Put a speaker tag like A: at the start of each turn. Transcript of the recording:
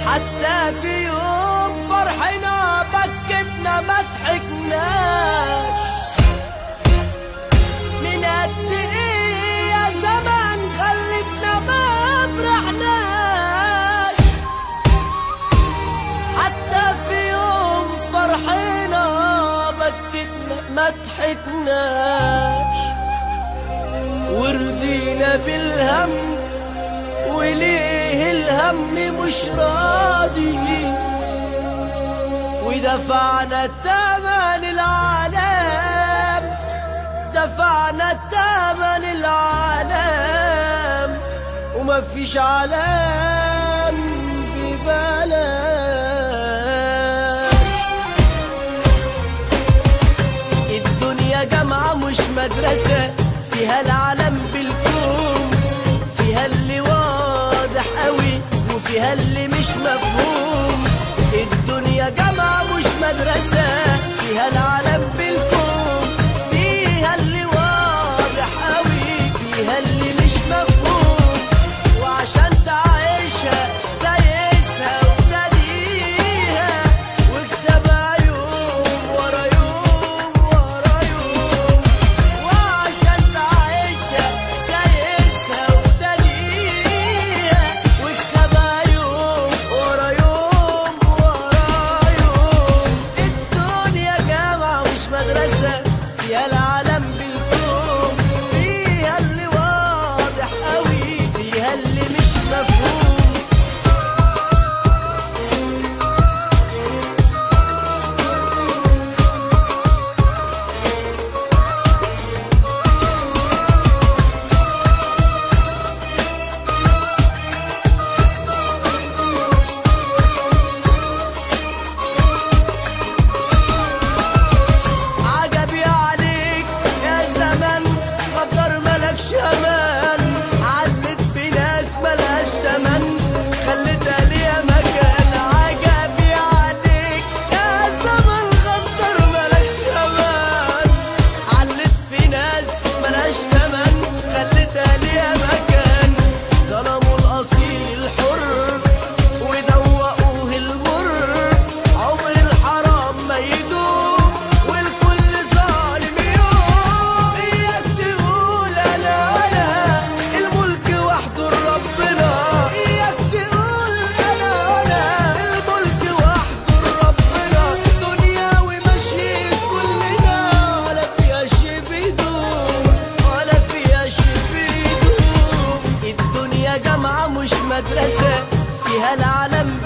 A: حتى في يوم فرحنا بكتنا ما ضحكناش من قد ايه يا زمان خلتنا ما فرحناش حتى في يوم فرحنا بكتنا ما ضحكناش ورضينا بالهم وليه الهم مش راضي ودفعنا الثمن العالم دفعنا الثمن العالم وما فيش علام ببلاش الدنيا جامعة مش مدرسة فيها العالم بالكون فيها اللي واضح قوي وفيها اللي مش مفهوم الدنيا جامعة مش مدرسة فيها العالم بالكون فيها اللي واضح قوي فيها اللي مش مفهوم وعشان تعيشها سايسها وابتديها واكسبها يوم ورا يوم ورا يوم وعشان تعيشها سايسها وابتديها واكسبها يوم ورا يوم ورا يوم الدنيا جامعة مش مدرسة فيها العالم بالكون فيها اللي واضح قوي فيها اللي مش مفهوم عجبي عليك يا زمن قدر ملكش امان علت في ناس ملهاش تمن خلتها ليا مكان عجبي عليك يا زمن قدر ملكش امان علت في ناس ملهاش تمن خلتها ليا مكان ظلموا الاصيل الحر ودوقوه المر عمر الحرام ما يدوم والكل ظالم يوم اياك تقول انا انا الملك وحده لربنا اياك تقول انا انا الملك وحده لربنا دنيا وماشيين كلنا ولا فيها شي بيدوم ولا فيها شي بيدوم الدنيا جامعة مش مدرسة فيها العالم